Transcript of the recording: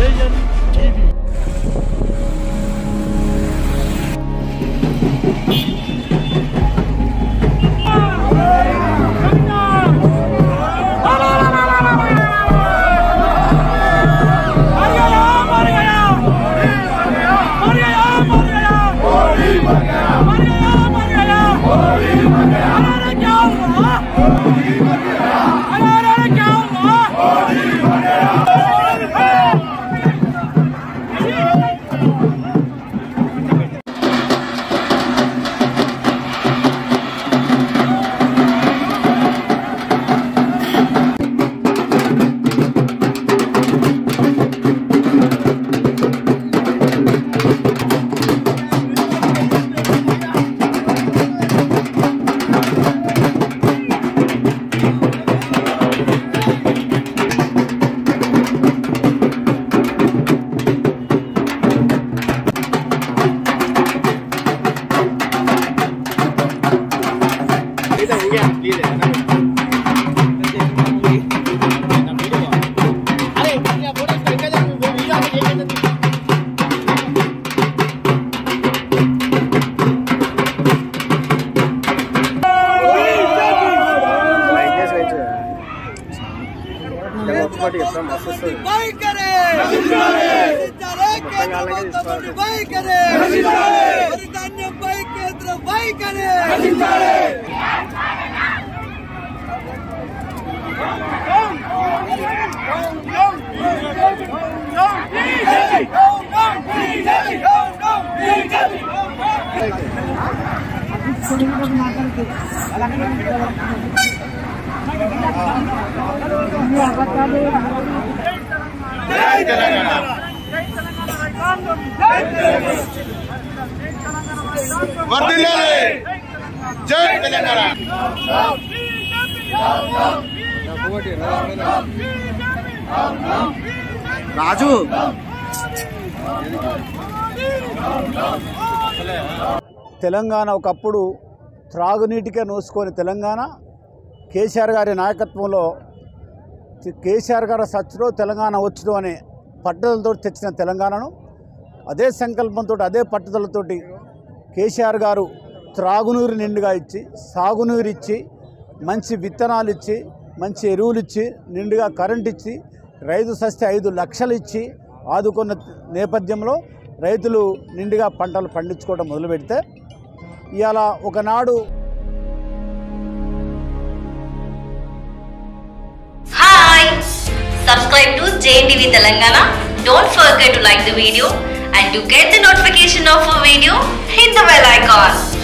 JN TV వైఖరే రచించాలే కేంద్ర ప్రభుత్వం వైఖరే వరి ధాన్యంపై కేంద్ర వైఖరే వర్ధిల్లాలి జై తెలంగాణ రాజు తెలంగాణ ఒకప్పుడు త్రాగునీటికే నోసుకొని తెలంగాణ కేసీఆర్ గారి నాయకత్వంలో తి- కేసీఆర్ గారు సచ్చుడో తెలంగాణ వచ్చుడో అనే పట్టుదలతో తెచ్చిన తెలంగాణను అదే సంకల్పంతో అదే పట్టుదలతోటి కేసీఆర్ గారు త్రాగునీరు నిండుగా ఇచ్చి సాగునీరు ఇచ్చి మంచి విత్తనాలు ఇచ్చి మంచి ఎరువులు ఇచ్చి నిండుగా కరెంట్ ఇచ్చి రైతు సస్తే ఐదు లక్షలు ఇచ్చి ఆదుకున్న నేపథ్యంలో రైతులు నిండుగా పంటలు పండించుకోవడం మొదలు పెడితే ఇవాళ ఒకనాడు Hi! Subscribe to JNTV Telangana. Don't forget to like the video and to get the notification of a video, hit the bell icon.